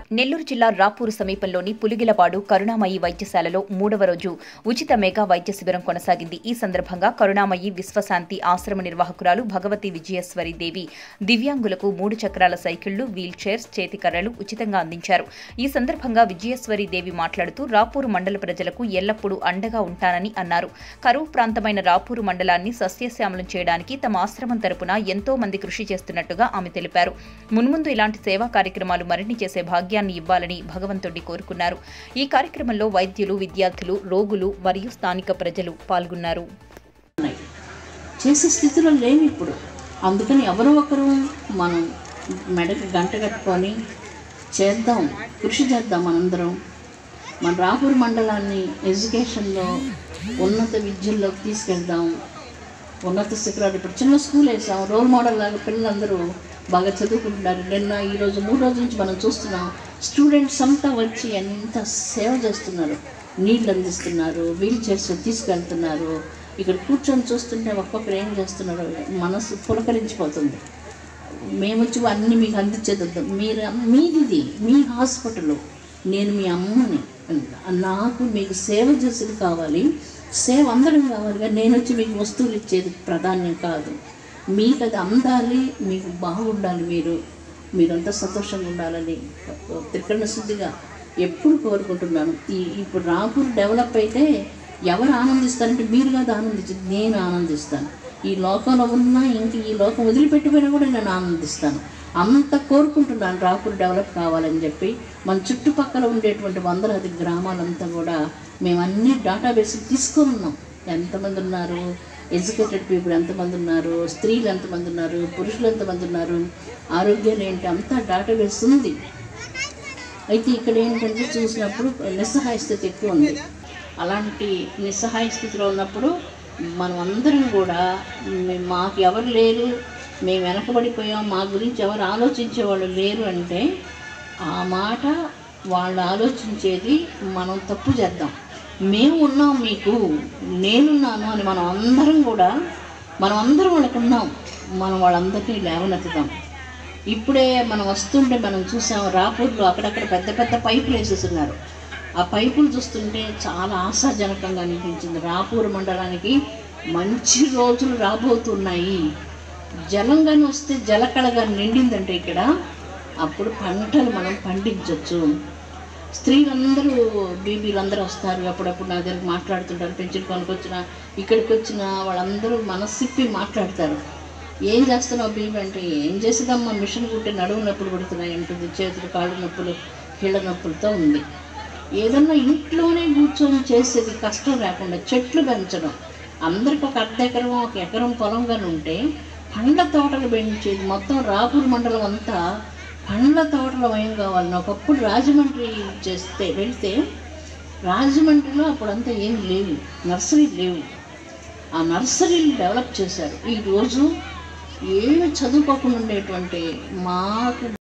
నెల్లూరు జిల్లా రాపూరు సమీపంలోని పులిగిలపాడు కరుణామయి వైద్యశాలలో మూడవ రోజు ఉచిత మెగా వైద్య శిబిరం కొనసాగింది ఈ సందర్భంగా కరుణామయి విశ్వశాంతి ఆశ్రమ నిర్వాహకురాలు భగవతి విజయేశ్వరి దేవి దివ్యాంగులకు మూడు చక్రాల సైకిళ్లు వీల్ చైర్స్ చేతికర్రలు ఉచితంగా అందించారు ఈ సందర్భంగా విజయేశ్వరి దేవి మాట్లాడుతూ రాపూరు మండల ప్రజలకు ఎల్లప్పుడూ అండగా ఉంటానని అన్నారు కరువు ప్రాంతమైన రాపూరు మండలాన్ని సస్యశ్యామలం చేయడానికి తమ ఆశ్రమం తరపున ఎంతో మంది కృషి చేస్తున్నట్టుగా ఆమె తెలిపారు మున్ముందు ఇలాంటి సేవా కార్యక్రమాలు మరిన్ని చేసే భాగ్యాన్ని ఇవ్వాలని భగవంతుడిని కోరుకున్నారు ఈ కార్యక్రమంలో వైద్యులు విద్యార్థులు రోగులు మరియు స్థానిక ప్రజలు పాల్గొన్నారు ఉన్నాయి చేసే స్థితిలో లేవు ఇప్పుడు అందుకని ఎవరో ఒకరు మనం మెడకి గంట కట్టుకొని చేద్దాం కృషి చేద్దాం మనందరం మన రాపూర్ మండలాన్ని ఎడ్యుకేషన్లో ఉన్నత విద్యల్లోకి తీసుకెళ్దాం ఉన్నత శిఖరాలు ఇప్పుడు చిన్న స్కూల్ వేసాం రోల్ మోడల్ లాగా పిల్లలందరూ బాగా చదువుకుంటున్నారు నిన్న ఈరోజు మూడు రోజుల నుంచి మనం చూస్తున్నాం స్టూడెంట్స్ అంతా వచ్చి ఎంత సేవ చేస్తున్నారు నీళ్ళు అందిస్తున్నారు వీల్ చైర్స్ తీసుకెళ్తున్నారు ఇక్కడ కూర్చొని చూస్తుంటే ఒక్కొక్కరు ఏం చేస్తున్నారు మనసు పులకరించిపోతుంది మేము వచ్చి అన్నీ మీకు అందించేది మీరు మీది మీ హాస్పిటల్ నేను మీ అమ్మని నాకు మీకు సేవ చేసేది కావాలి సేవ అందరం కావాలి కానీ నేను వచ్చి మీకు వస్తువులు ఇచ్చేది ప్రాధాన్యం కాదు మీకు అది అందాలి మీకు బాగుండాలి మీరు మీరంతా సంతోషంగా ఉండాలని త్రికరణ శుద్ధిగా ఎప్పుడు కోరుకుంటున్నాను ఈ ఇప్పుడు రాపూర్ డెవలప్ అయితే ఎవరు ఆనందిస్తారంటే మీరు కాదు ఆనందించేది నేను ఆనందిస్తాను ఈ లోకంలో ఉన్నా ఇంక ఈ లోకం వదిలిపెట్టిపోయినా కూడా నేను ఆనందిస్తాను అంత కోరుకుంటున్నాను రాపూర్ డెవలప్ కావాలని చెప్పి మన చుట్టుపక్కల ఉండేటువంటి వందలాది గ్రామాలంతా కూడా మేము అన్ని డేటాబేస్ తీసుకొని ఉన్నాం ఎంతమంది ఉన్నారు ఎడ్యుకేటెడ్ పీపుల్ ఎంతమంది ఉన్నారు స్త్రీలు ఎంతమంది ఉన్నారు పురుషులు ఎంతమంది ఉన్నారు ఆరోగ్యాలు ఏంటి అంతా డేటాబేస్ ఉంది అయితే ఇక్కడ ఏంటంటే చూసినప్పుడు నిస్సహాయ స్థితి ఎక్కువ ఉంది అలాంటి నిస్సహాయ స్థితిలో ఉన్నప్పుడు మనం అందరం కూడా మే- మాకు ఎవరు లేరు మేము వెనకబడిపోయాం మా గురించి ఎవరు ఆలోచించేవాళ్ళు లేరు అంటే ఆ మాట వాళ్ళు ఆలోచించేది మనం తప్పు చేద్దాం మేము ఉన్నాం మీకు నేనున్నాను అని మనం అందరం కూడా మనం అందరం వాళ్ళకు ఉన్నాం మనం వాళ్ళందరినీ లేవనెత్తుదాం ఇప్పుడే మనం వస్తుంటే మనం చూసాం రాపూర్లో అక్కడక్కడ పెద్ద పెద్ద పైపులు వేసేస్తున్నారు ఆ పైపులు చూస్తుంటే చాలా ఆశాజనకంగా అనిపించింది రాపూర్ మండలానికి మంచి రోజులు రాబోతున్నాయి జలంగాని వస్తే జలకళగా నిండిందంటే ఇక్కడ అప్పుడు పంటలు మనం పండించవచ్చు స్త్రీలందరూ బీబీలందరూ వస్తారు అప్పుడప్పుడు నా దగ్గరికి మాట్లాడుతుంటారు పెంచులు కొనుకొచ్చిన ఇక్కడికి వచ్చిన వాళ్ళందరూ మనసిప్పి మాట్లాడతారు ఏం చేస్తున్నావు బీబీ అంటే ఏం చేసేదమ్మా మిషన్ కుట్టి నడుము నొప్పులు పడుతున్నాయి అంటుంది చేతులు కాళ్ళు నొప్పులు కీళ్ళ నొప్పులతో ఉంది ఏదన్నా ఇంట్లోనే కూర్చొని చేసేది కష్టం లేకుండా చెట్లు పెంచడం అందరికి ఒక అర్ధ ఎకరం ఒక ఎకరం పొలం కానీ ఉంటే పండ్ల తోటలు పెంచేది మొత్తం రాపూర్ మండలం అంతా పండ్ల తోటలు ఏం కావాలని ఒకప్పుడు రాజమండ్రి చేస్తే వెళ్తే రాజమండ్రిలో అప్పుడంతా ఏం లేవు నర్సరీ లేవు ఆ నర్సరీలు డెవలప్ చేశారు ఈరోజు ఏమి చదువుకోకుండా ఉండేటువంటి మాకు